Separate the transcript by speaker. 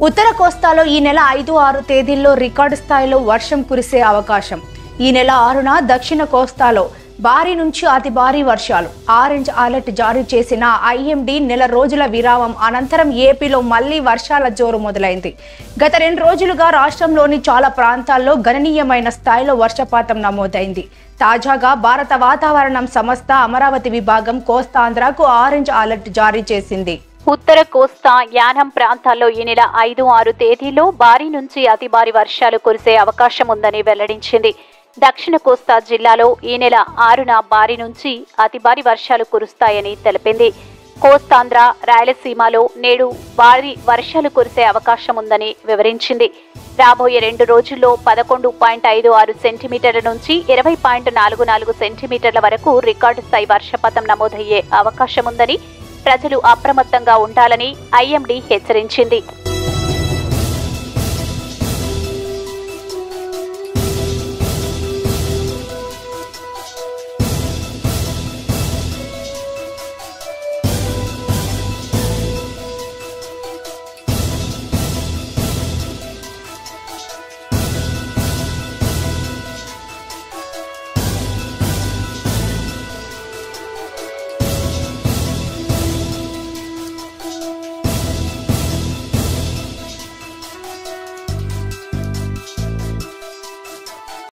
Speaker 1: ఉత్తర కోస్తాలో ఈ నెల ఐదు ఆరు తేదీల్లో రికార్డు స్థాయిలో వర్షం కురిసే అవకాశం ఈ నెల ఆరున దక్షిణ కోస్తాలో భారీ నుంచి అతి భారీ వర్షాలు ఆరెంజ్ అలర్ట్ జారీ చేసిన ఐఎండీ నెల రోజుల విరామం అనంతరం ఏపీలో మళ్లీ వర్షాల జోరు మొదలైంది గత రెండు రోజులుగా రాష్ట్రంలోని చాలా ప్రాంతాల్లో గణనీయమైన స్థాయిలో వర్షపాతం నమోదైంది తాజాగా భారత వాతావరణం సంస్థ అమరావతి విభాగం కోస్తాంధ్రకు ఆరెంజ్ అలర్ట్ జారీ చేసింది
Speaker 2: ఉత్తర కోస్తా యానం ప్రాంతాల్లో ఈ నెల ఐదు ఆరు తేదీల్లో భారీ నుంచి అతి భారీ వర్షాలు కురిసే అవకాశం ఉందని వెల్లడించింది దక్షిణ కోస్తా జిల్లాలో ఈ నెల ఆరున భారీ నుంచి అతి భారీ వర్షాలు కురుస్తాయని తెలిపింది కోస్తాంధ్ర రాయలసీమలో నేడు భారీ వర్షాలు కురిసే అవకాశం ఉందని వివరించింది రాబోయే రెండు రోజుల్లో పదకొండు పాయింట్ ఐదు ఆరు సెంటీమీటర్ల నుంచి ఇరవై పాయింట్ నాలుగు నాలుగు సెంటీమీటర్ల వరకు రికార్డు స్థాయి వర్షపాతం నమోదయ్యే అవకాశం ఉందని ప్రజలు అప్రమత్తంగా ఉండాలని ఐఎండీ హెచ్చరించింది